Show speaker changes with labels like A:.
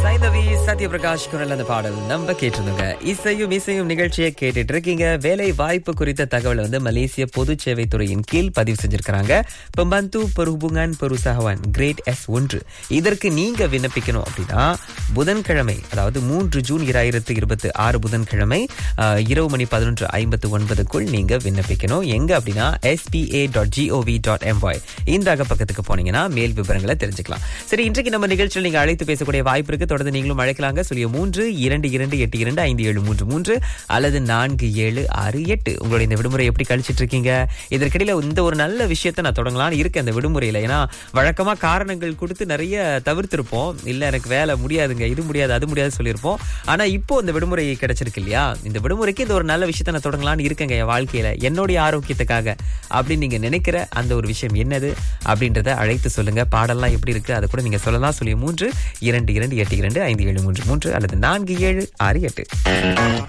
A: சைந்தவி சத்யபிரகாஷ் குரல் அந்த பாடல் நம்ம கேட்டிருந்தோங்க இசையும் இசையும் நிகழ்ச்சியை கேட்டுட்டு இருக்கீங்க வேலை வாய்ப்பு குறித்த தகவல் வந்து மலேசிய பொது சேவை துறையின் கீழ் பதிவு செஞ்சிருக்கிறாங்க பம்பந்து பெருபுங்கன் பெருசகவான் கிரேட் எஸ் ஒன்று இதற்கு நீங்க விண்ணப்பிக்கணும் அப்படின்னா புதன்கிழமை அதாவது மூன்று ஜூன் இராயிரத்து இருபத்தி ஆறு புதன்கிழமை ஆஹ், இரவு மணி பதினொன்று ஐம்பத்து ஒன்பதுக்குள் நீங்க விண்ணப்பிக்கணும் எங்க அப்படின்னா SPA dot GOV dot MY இந்த அகப்பக்கத்துக்கு போனீங்கன்னா மேல் விவரங்களை தெரிஞ்சுக்கலாம் சரி இன்றைக்கு நம்ம நிகழ்ச்சியில் நீங்க அழைத்து பேசக்கூடிய வாய்ப்பு இருக்கு தொடர்ந்து நீங்களும் அழைக்கலாங்க சொல்லிய மூன்று இரண்டு இரண்டு எட்டு இரண்டு ஐந்து ஏழு மூன்று மூன்று அல்லது நான்கு ஏழு ஆறு எட்டு உங்களுடைய இந்த விடுமுறை எப்படி கழிச்சிட்டு இருக்கீங்க இதற்கிடையில இந்த ஒரு நல்ல விஷயத்தை நான் தொடங்கலாம்னு இருக்கேன் இந்த விடுமுறையில ஏன்னா வழக்கமா காரணங்கள் கொடுத்து நிறைய தவிர்த்திருப்போம் இல்ல எனக்கு வேலை முடியாதுங்க இது முடியாது அது முடியாது சொல்லியிருப்போம் ஆனா இப்போ இந்த விடுமுறை கிடைச்சிருக்கு இல்லையா இந்த விடுமுறைக்கு இந்த ஒரு நல்ல விஷயத்தை நான் தொடங்கலாம்னு இருக்கேங்க என் வாழ்க்கையில என்னுடைய ஆரோக்கியத்துக்காக அப்படின்னு நீங்க நினைக்கிற அந்த ஒரு விஷயம் என்னது அப்படின்றத அழைத்து சொல்லுங்க பாடல்லாம் எப்படி இருக்கு அதை கூட நீங்க சொல்லலாம் சொல்லி மூன்று இரண்டு இரண்டு எட்டு இரண்டு ஐந்து ஏழு மூன்று மூன்று அல்லது நான்கு ஏழு ஆறு எட்டு